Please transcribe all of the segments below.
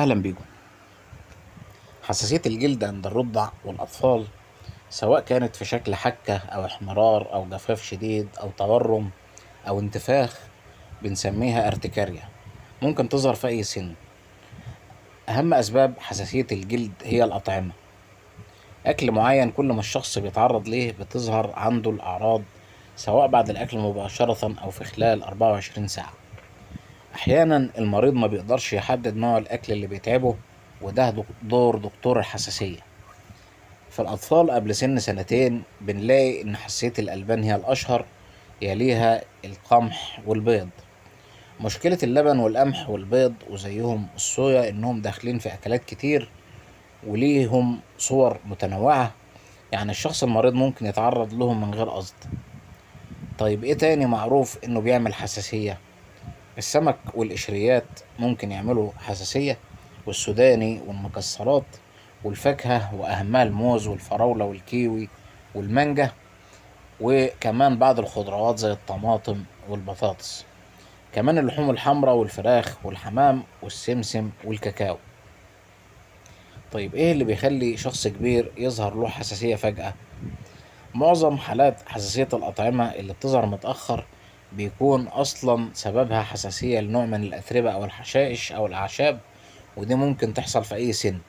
أهلا بيكم حساسية الجلد عند الرضع والأطفال سواء كانت في شكل حكة أو احمرار أو جفاف شديد أو تورم أو انتفاخ بنسميها ارتكاريا ممكن تظهر في أي سن أهم أسباب حساسية الجلد هي الأطعمة أكل معين كل ما الشخص بيتعرض ليه بتظهر عنده الأعراض سواء بعد الأكل مباشرة أو في خلال 24 ساعة أحيانا المريض ما بيقدرش يحدد نوع الأكل اللي بيتعبه وده دك- دور دكتور الحساسية في الأطفال قبل سن سنتين بنلاقي إن حساسية الألبان هي الأشهر يليها القمح والبيض مشكلة اللبن والقمح والبيض وزيهم الصويا إنهم داخلين في أكلات كتير وليهم صور متنوعة يعني الشخص المريض ممكن يتعرض لهم من غير قصد طيب ايه تاني معروف انه بيعمل حساسية السمك والقشريات ممكن يعملوا حساسية والسوداني والمكسرات والفاكهة وأهمها الموز والفراولة والكيوي والمانجا وكمان بعض الخضروات زي الطماطم والبطاطس كمان اللحوم الحمراء والفراخ والحمام والسمسم والكاكاو طيب ايه اللي بيخلي شخص كبير يظهر له حساسية فجأة معظم حالات حساسية الأطعمة اللي بتظهر متأخر بيكون أصلا سببها حساسية لنوع من الأتربة أو الحشائش أو الأعشاب ودي ممكن تحصل في أي سن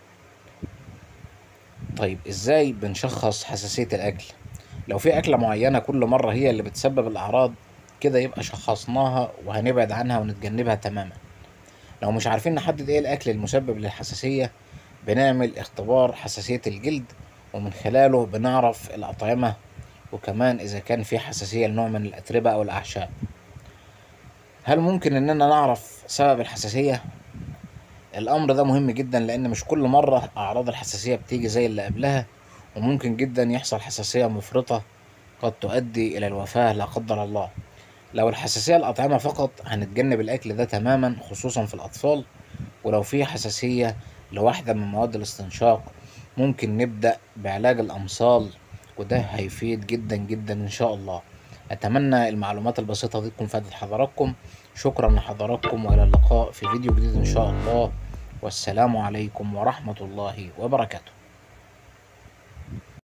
طيب إزاي بنشخص حساسية الأكل لو في أكلة معينة كل مرة هي اللي بتسبب الأعراض كده يبقى شخصناها وهنبعد عنها ونتجنبها تماما لو مش عارفين نحدد ايه الأكل المسبب للحساسية بنعمل اختبار حساسية الجلد ومن خلاله بنعرف الأطعمة وكمان إذا كان في حساسية لنوع من الأتربة أو الأعشاب هل ممكن إننا نعرف سبب الحساسية؟ الأمر ده مهم جدا لأن مش كل مرة أعراض الحساسية بتيجي زي اللي قبلها وممكن جدا يحصل حساسية مفرطة قد تؤدي إلى الوفاة لا قدر الله لو الحساسية الأطعمة فقط هنتجنب الأكل ده تماما خصوصا في الأطفال ولو في حساسية لواحدة من مواد الاستنشاق ممكن نبدأ بعلاج الأمصال وده هيفيد جدا جدا إن شاء الله أتمنى المعلومات البسيطة دي تكون فادت حضراتكم شكرا لحضراتكم وإلى اللقاء في فيديو جديد إن شاء الله والسلام عليكم ورحمة الله وبركاته